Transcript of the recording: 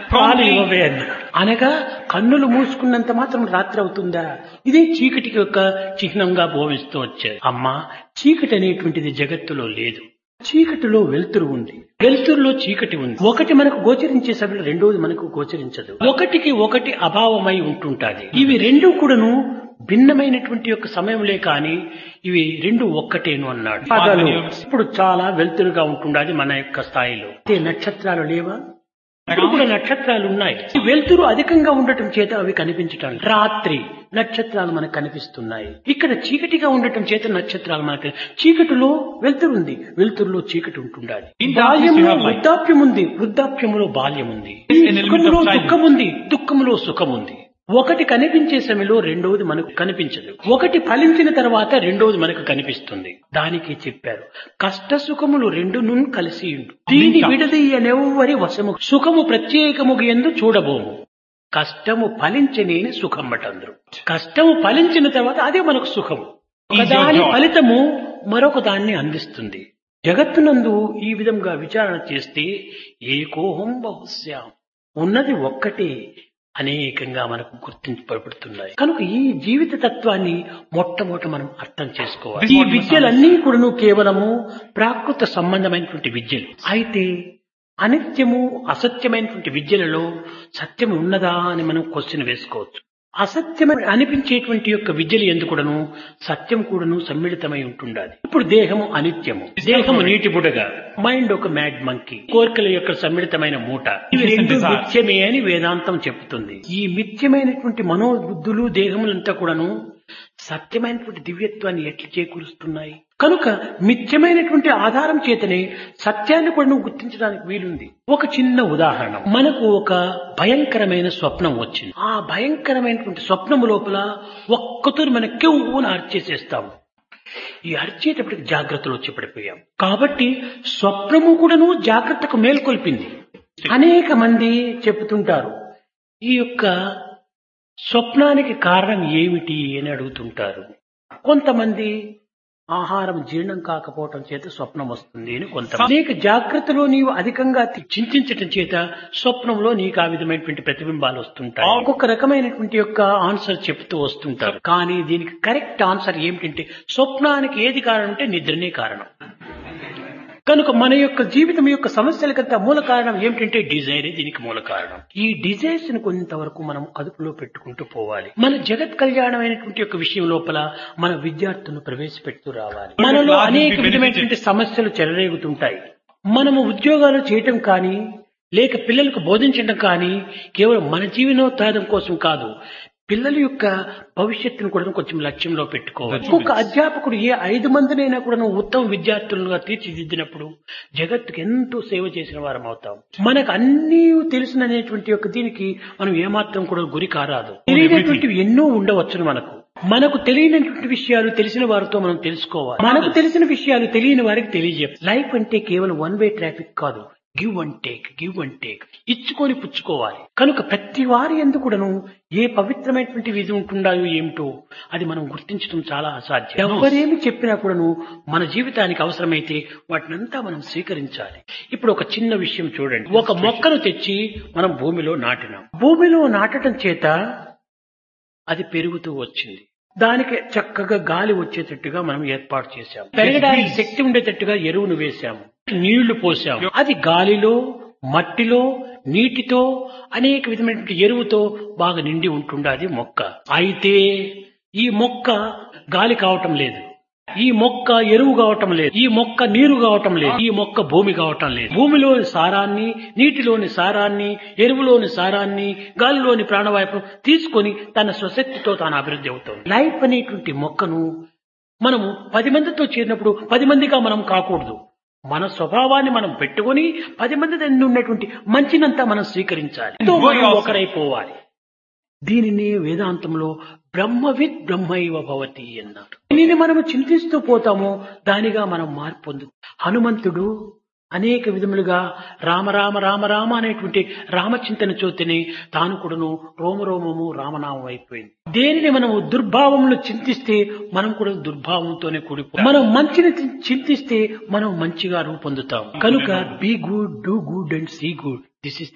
పాలు ఇవ్వవే అన్నాడు అనగా కన్నులు మూసుకున్నంత మాత్రం రాత్రి అవుతుందా ఇదే చీకటికి యొక్క చిహ్నంగా భావిస్తూ వచ్చారు అమ్మా చీకటి అనేటువంటిది జగత్తులో లేదు చీకటిలో వెలుతురు ఉంది వెలుతురులో చీకటి ఉంది ఒకటి మనకు గోచరించే సమయంలో రెండోది మనకు గోచరించదు ఒకటికి ఒకటి అభావమై ఉంటుంటాది ఇవి రెండు కూడాను భిన్నమైనటువంటి యొక్క సమయంలే కాని ఇవి రెండు ఒక్కటేను అన్నాడు పగలు ఇప్పుడు చాలా వెలుతురుగా ఉంటుండాది మన యొక్క స్థాయిలో అయితే నక్షత్రాలు లేవా ఇప్పుడు కూడా నక్షత్రాలు ఉన్నాయి ఈ వెలుతురు అధికంగా ఉండటం చేత అవి కనిపించటం లేదు. రాత్రి నక్షత్రాలు మనకు కనిపిస్తున్నాయి ఇక్కడ చీకటిగా ఉండటం చేత నక్షత్రాలు మనకు చీకటిలో వెలుతురు ఉంది వెలుతురులో చీకటి ఉంటుండాలి In darkness you బాల్యంలో have light. వృద్ధాప్యం ఉంది వృద్ధాప్యములో బాల్యం ఉంది Yes, an element of సుఖములో childhood. దుఃఖం ఉంది దుఃఖములో సుఖం ఉంది ఒకటి కనిపించే సమయంలో రెండవది మనకు కనిపించదు ఒకటి ఫలించిన తర్వాత రెండవది మనకు కనిపిస్తుంది దానికి చెప్పారు కష్ట సుఖములు రెండును కలిసి ఉండు దీని విడదీయనెవ్వరి వశము సుఖము ప్రత్యేకముగా ఎందు చూడబోము కష్టము ఫలించనేని సుఖం బటందరు కష్టము ఫలించిన తర్వాత అదే మనకు సుఖము ఒకదాని joy. ఫలితము మరొక దాన్ని అందిస్తుంది జగత్తునందు ఈ విధంగా విచారణ చేస్తే ఏకోహం బహుశ్యాం ఉన్నది ఒక్కటే అనేకంగా మనకు గుర్తింపబడుతున్నాయి కనుక ఈ జీవిత తత్వాన్ని మొట్టమొదట మనం అర్థం చేసుకోవాలి ఈ విద్యలన్నీ కూడాను కేవలము ప్రాకృత సంబంధమైనటువంటి విద్యలు అయితే అనిత్యము అసత్యమైనటువంటి విద్యలలో సత్యం ఉన్నదా అని మనం క్వశ్చన్ వేసుకోవచ్చు అసత్యం అనిపించేటువంటి యొక్క విద్యలు ఎందుకుడను సత్యం కూడాను సమ్మిళితమై ఉంటుండాలి ఇప్పుడు దేహము అనిత్యము దేహము నీటి బుడగ మైండ్ ఒక మ్యాడ్ మంకీ కోరికల యొక్క సమ్మిళితమైన మూట ఇవి రెండు మిథ్యమే అని వేదాంతం చెప్తుంది ఈ మిథ్యమైనటువంటి మనోబుద్ధులు దేహములంతా కూడాను సత్యమైనటువంటి దివ్యత్వాన్ని ఎట్లా చేకూరుస్తున్నాయి కనుక మిథ్యమైనటువంటి ఆధారం చేతనే సత్యాన్ని కూడా నువ్వు గుర్తించడానికి వీలుంది ఒక చిన్న ఉదాహరణ మనకు ఒక భయంకరమైన స్వప్నం వచ్చింది ఆ భయంకరమైనటువంటి స్వప్నము లోపల ఒక్కతూరి మన కెవ్వును అర్చేసేస్తాము ఈ అరిచేటప్పటికి జాగ్రత్తలు వచ్చి పడిపోయాం కాబట్టి స్వప్నము కూడాను జాగ్రత్తకు మేల్కొల్పింది అనేక మంది చెబుతుంటారు ఈ యొక్క స్వప్నానికి కారణం ఏమిటి అని అడుగుతుంటారు కొంతమంది ఆహారం జీర్ణం కాకపోవటం చేత స్వప్నం వస్తుంది అని కొంత అనేక జాగ్రత్తలో నీవు అధికంగా చింతించటం చేత స్వప్నంలో నీకు ఆ విధమైనటువంటి ప్రతిబింబాలు వస్తుంటాయి ఒక్కొక్క రకమైనటువంటి యొక్క ఆన్సర్ చెప్తూ వస్తుంటారు కానీ దీనికి కరెక్ట్ ఆన్సర్ ఏమిటంటే స్వప్నానికి ఏది కారణం అంటే నిద్రనే కారణం కనుక మన యొక్క జీవితం యొక్క సమస్యలకంతా మూల కారణం ఏమిటంటే డిజైరే దీనికి మూల కారణం ఈ డిజైర్స్ ని కొంతవరకు మనం అదుపులో పెట్టుకుంటూ పోవాలి మన జగత్ కళ్యాణమైనటువంటి యొక్క విషయం లోపల మన విద్యార్థులను ప్రవేశపెడుతూ రావాలి మనలో అనేక విధమైనటువంటి సమస్యలు చెలరేగుతుంటాయి మనము ఉద్యోగాలు చేయటం కానీ లేక పిల్లలకు బోధించడం కానీ కేవలం మన జీవనోత్సాహం కోసం కాదు పిల్లల యొక్క భవిష్యత్తును కూడా కొంచెం లక్ష్యంలో పెట్టుకోవాలి ఒక్కొక్క అధ్యాపకుడు ఏ ఐదు మందినైనా కూడా ఉత్తమ విద్యార్థులుగా తీర్చిదిద్దినప్పుడు జగత్తుకు ఎంతో సేవ చేసిన వారం అవుతాం మనకు అన్ని తెలిసిననేటువంటి యొక్క దీనికి మనం ఏమాత్రం కూడా గురి కారాదు తెలియనటువంటివి ఎన్నో ఉండవచ్చును మనకు మనకు తెలియనటువంటి విషయాలు తెలిసిన వారితో మనం తెలుసుకోవాలి మనకు తెలిసిన విషయాలు తెలియని వారికి తెలియజేయాలి లైఫ్ అంటే కేవలం వన్ వే ట్రాఫిక్ కాదు give and take give and take ఇచ్చుకొని పుచ్చుకోవాలి కనుక ప్రతి వారి ఎందుకుడను ఏ పవిత్రమైనటువంటి విధి ఉంటుండాయో ఏమిటో అది మనం గుర్తించడం చాలా అసాధ్యం ఎవరేమి చెప్పినా కూడాను మన జీవితానికి అవసరమైతే వాటినంతా మనం స్వీకరించాలి ఇప్పుడు ఒక చిన్న విషయం చూడండి ఒక మొక్కను తెచ్చి మనం భూమిలో నాటినాం భూమిలో నాటడం చేత అది పెరుగుతూ వచ్చింది దానికి చక్కగా గాలి వచ్చేటట్టుగా మనం ఏర్పాటు చేశాం పెరగడానికి శక్తి ఉండేటట్టుగా ఎరువును వేశాము నీళ్లు పోసాము అది గాలిలో మట్టిలో నీటితో అనేక విధమైనటువంటి ఎరువుతో బాగా నిండి ఉంటుండది మొక్క అయితే ఈ మొక్క గాలి కావటం లేదు ఈ మొక్క ఎరువు కావటం లేదు ఈ మొక్క నీరు కావటం లేదు ఈ మొక్క భూమి కావటం లేదు భూమిలోని సారాన్ని నీటిలోని సారాన్ని ఎరువులోని సారాన్ని గాలిలోని ప్రాణవాయువు తీసుకొని తన స్వశక్తితో తాను అభివృద్ధి అవుతుంది లైఫ్ అనేటువంటి మొక్కను మనము పది మందితో చేరినప్పుడు పది మందిగా మనం కాకూడదు మన స్వభావాన్ని మనం పెట్టుకొని పది మంది దగ్గర ఉన్నటువంటి మంచినంతా మనం స్వీకరించాలి ఎంతో మనం ఒకరైపోవాలి దీనిని వేదాంతంలో బ్రహ్మవిత్ బ్రహ్మైవ భవతి అన్నారు దీనిని మనము చింతిస్తూ పోతామో దానిగా మనం మార్పు పొందు హనుమంతుడు అనేక విధములుగా రామ రామ రామ రామ అనేటువంటి రామచింతన చూతేనే తాను కూడాను రోమరోమము రామనామం అయిపోయింది దేనిని మనము దుర్భావంలో చింతిస్తే మనం కూడా దుర్భావంతోనే కూడిపో మనం మంచిని చింతిస్తే మనం మంచిగా రూపొందుతాం కనుక be good do good and see good this is